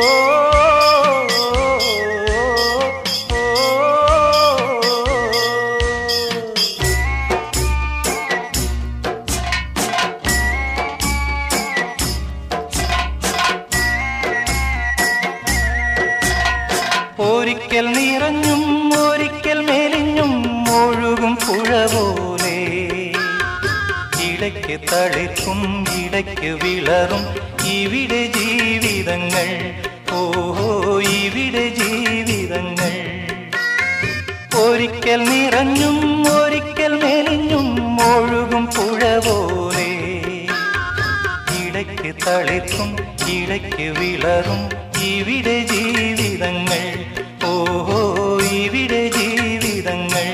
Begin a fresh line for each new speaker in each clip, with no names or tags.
ഒരിക്കൽ നിറഞ്ഞും ഒരിക്കൽ മെലിഞ്ഞും ഒഴുകും പുഴ പോലെ ഇടയ്ക്ക് തളിർക്കും ഇടയ്ക്ക് വിളറും ഇവിടെ ജീവിതങ്ങൾ ഓഹോ ഇവിടെ ജീവിതങ്ങൾ ഒരിക്കൽ നിറഞ്ഞും ഒരിക്കൽ മെലിഞ്ഞും ഒഴുകും പുഴ പോലെ ഇടയ്ക്ക് തളിർക്കും ഇടയ്ക്ക് വിളറും ഇവിടെ ജീവിതങ്ങൾ ഓഹോ ഇവിടെ ജീവിതങ്ങൾ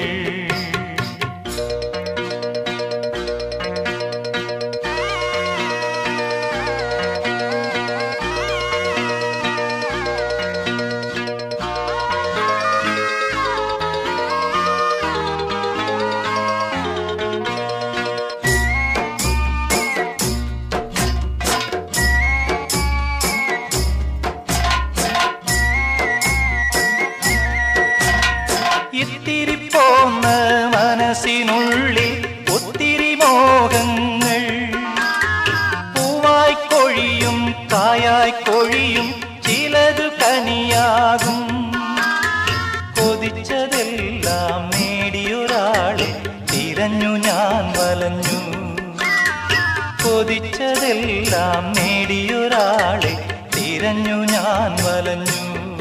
ഇത്തിരി പോന്ന മനസ്സിനുള്ളിൽ ഒത്തിരി മോഹങ്ങൾ പൂവായി കൊഴിയും കായായി കൊഴിയും ചിലത് കനിയാകും കൊതിച്ചതെല്ലാം നേടിയൊരാളെ തിരഞ്ഞു ഞാൻ വലഞ്ഞു കൊതിച്ചതെല്ലാം നേടിയൊരാളെ തിരഞ്ഞു ഞാൻ വലഞ്ഞു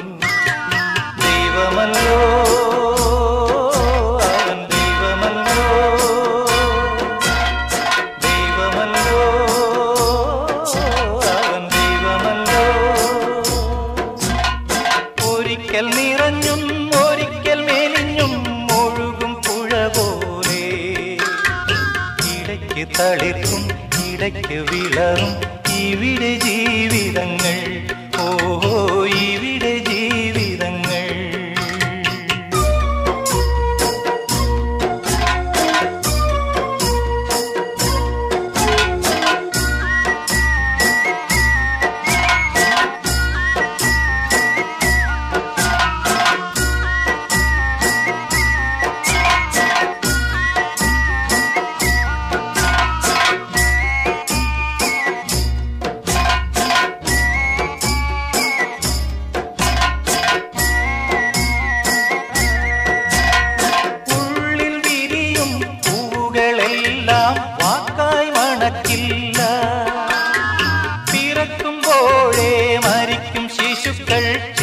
ദൈവമല്ലോ അവൻ ദൈവമല്ലോ ദൈവമല്ലോ അവൻ ദൈവമല്ലോ ഒരിക്കൽ നിറഞ്ഞും ഒരിക്കൽ മെലിഞ്ഞും ഒഴുകും പുഴ പോലെ ഇടയ്ക്ക് തളിർക്കും ഇടയ്ക്ക് വിളറും ഇവിടെ ജീവിതങ്ങൾ ഓഹോ ഇവിടെ ജീവിതങ്ങൾ ഉള്ളിൽ വിരിയും പൂവുകളെല്ലാം വാക്കായി മണക്കില്ല പിറക്കുമ്പോഴേ മരിക്കും ശിശുക്കൾ